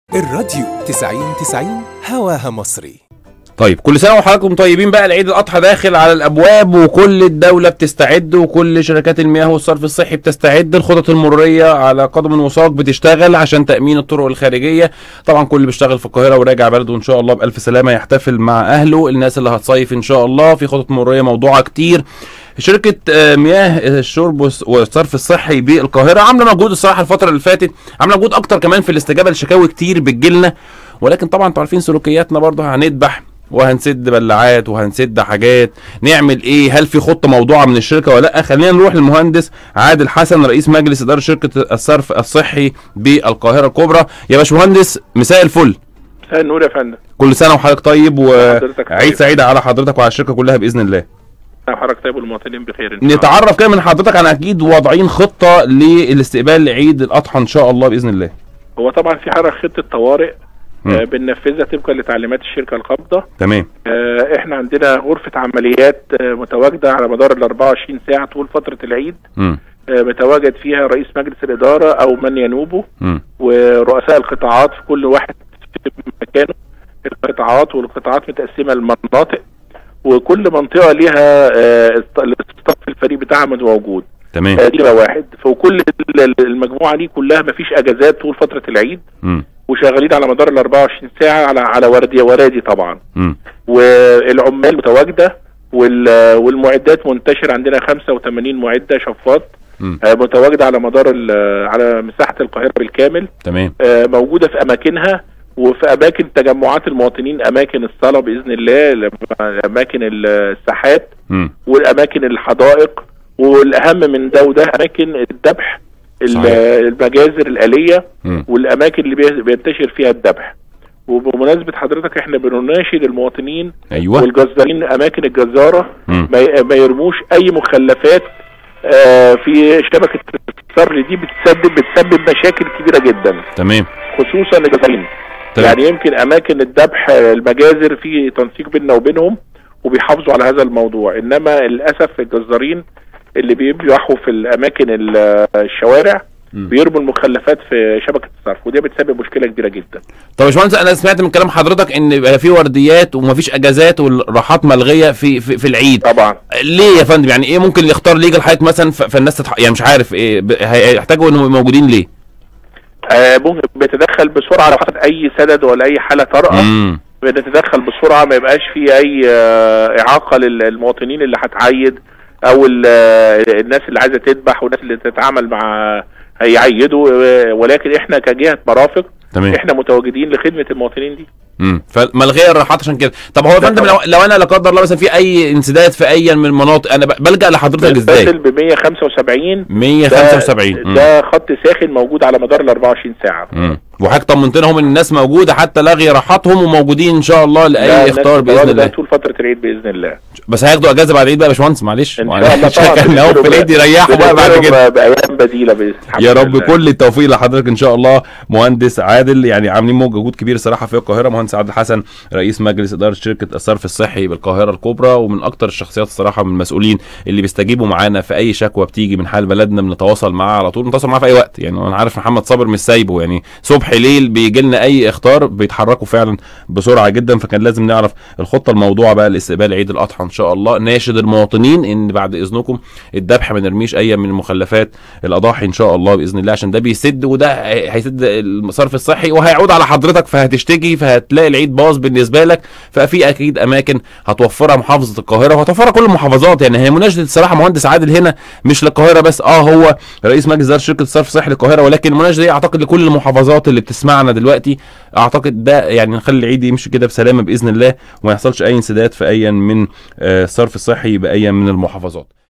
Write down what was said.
الراديو 90 90 هواها مصري طيب كل سنه وحضراتكم طيبين بقى العيد الاضحى داخل على الابواب وكل الدوله بتستعد وكل شركات المياه والصرف الصحي بتستعد الخطط المروريه على قدم وساق بتشتغل عشان تامين الطرق الخارجيه طبعا كل اللي بيشتغل في القاهره وراجع بلده ان شاء الله بالف سلامه يحتفل مع اهله الناس اللي هتصيف ان شاء الله في خطط مروريه موضوعه كتير شركة آه، مياه الشرب والص- والصرف الصحي بالقاهرة عاملة مجهود الصراحة الفترة اللي فاتت عاملة مجهود أكتر كمان في الاستجابة لشكاوي كتير بتجيلنا ولكن طبعا انتوا عارفين سلوكياتنا برضه هندبح وهنسد بلعات وهنسد حاجات نعمل ايه هل في خطه موضوعه من الشركه ولا لا خلينا نروح للمهندس عادل حسن رئيس مجلس اداره شركه الصرف الصحي بالقاهره الكبرى يا باشمهندس مساء الفل مساء النور يا فندم كل سنه وحضرتك طيب وحضرتك وعيد طيب. سعيد على حضرتك وعلى الشركه كلها باذن الله حضرتك طيب والمواطنين بخير إن شاء الله. نتعرف كده من حضرتك عن اكيد واضعين خطه للاستقبال عيد الاضحى ان شاء الله باذن الله هو طبعا في حركه خطه طوارئ مم. آه بننفذها طبقا لتعليمات الشركه القابضه تمام آه احنا عندنا غرفه عمليات آه متواجده على مدار ال 24 ساعه طول فتره العيد امم آه متواجد فيها رئيس مجلس الاداره او من ينوبه امم ورؤساء القطاعات في كل واحد في مكانه القطاعات والقطاعات متقسمه لمناطق وكل منطقه ليها آه است- الاستاف الفريق بتاعها موجود تمام آه، دي نمرة واحد فكل ال- المجموعه دي كلها مفيش اجازات طول فتره العيد امم وشغالين على مدار ال 24 ساعه على على ورديه ورادي طبعا امم والعمال متواجده وال- والمعدات منتشره عندنا 85 معده شفاط امم آه، متواجده على مدار ال- على مساحه القاهره بالكامل تمام آه، موجوده في اماكنها وفي اماكن تجمعات المواطنين اماكن الصلاه باذن الله اماكن الساحات امم والاماكن الحدائق والاهم من ده وده اماكن الذبح ال- صحيح. المجازر الاليه امم والاماكن اللي بي- بينتشر فيها الذبح وبمناسبه حضرتك احنا بنناشد المواطنين ايوه والجزارين اماكن الجزاره مم. ما ي- ما يرموش اي مخلفات آه، في شبكه الصرف دي بتسبب بتسبب مشاكل كبيره جدا تمام خصوصا الجزارين تمام. يعني يمكن اماكن الذبح آه، المجازر في تنسيق بيننا وبينهم وبيحافظوا على هذا الموضوع انما للاسف الجزارين اللي بيذبحوا في الاماكن ال- الشوارع مم. بيرموا المخلفات في شبكه الصرف ودي بتسبب مشكله كبيره جدا طب يا باشمهندس انا سمعت من كلام حضرتك ان بقى في ورديات ومفيش اجازات والراحات ملغيه في في, في العيد طبعا ليه يا فندم يعني ايه ممكن اللي يختار ليجل حضرتك مثلا ف- فالناس تتح... يعني مش عارف ايه ب... هيحتاجوا انهم يبقوا موجودين ليه آه، ممكن بيتدخل بسرعه لو حصل اي سدد ولا اي حاله طارئه امم بنتدخل بسرعه ما يبقاش في اي آه، اعاقه للمواطنين اللي هتعيد او ال- آه، الناس اللي عايزه تذبح والناس اللي تتعامل مع هيعيدوا آه، ولكن احنا كجهه مرافق تمام احنا متواجدين لخدمه المواطنين دي امم فملغيه الراحات عشان كده طب هو يا لا فندم لو, طبعا. لو انا لا قدر الله مثلا في اي انسداد في اي من المناطق انا ب... بلجا لحضرتك ازاي بتصل ب 175 ده- 175 مم. ده خط ساخن موجود على مدار ال 24 ساعه امم وحضرتك طمنت لهم ان الناس موجوده حتى لغي راحاتهم وموجودين ان شاء الله ده لاي الناس اختار باذن متواجدة الله طول فتره العيد باذن الله بس هياخدوا اجازه بعد العيد بقى يا باشمهندس معلش ان شاء الله طبعا كان لو في العيد يريحوا بقى بعد بنقدرهم كده بايام بديله باذن يا الحمد رب لله. كل التوفيق لحضرتك ان شاء الله مهندس عادل يعني عاملين مجهود كبير الصراحه في القاهره مهندس عادل حسن رئيس مجلس اداره شركه الصرف الصحي بالقاهره الكبرى ومن اكتر الشخصيات الصراحه من المسؤولين اللي بيستجيبوا معانا في اي شكوى بتيجي من حال بلدنا بنتواصل معاه على طول بنتواصل معاه في اي وقت يعني انا عارف محمد صابر مش سايبه يعني صبح ليل بيجي لنا اي اختار بيتحركوا فعلا بسرعه جدا فكان لازم نعرف الخطه الموضوعه بقى لاستقبال عيد الاضحى ان شاء الله ناشد المواطنين ان بعد اذنكم الذبح ما نرميش اي من مخلفات الاضاحي ان شاء الله باذن الله عشان ده بيسد وده هي- هيسد الصرف الصحي وهيعود على حضرتك فهتشتكي فهتلاقي العيد باظ بالنسبه لك ففي اكيد اماكن هتوفرها محافظه القاهره وهتوفرها كل المحافظات يعني هي مناشده الصراحه مهندس عادل هنا مش للقاهره بس اه هو رئيس مجلس اداره شركه الصرف الصحي للقاهره ولكن المناشده دي اعتقد لكل المحافظات اللي بتسمعنا دلوقتي اعتقد ده يعني نخلي العيد يمشي كده بسلامه باذن الله وما يحصلش اي انسداد في اي من آه، الصرف الصحي باي من المحافظات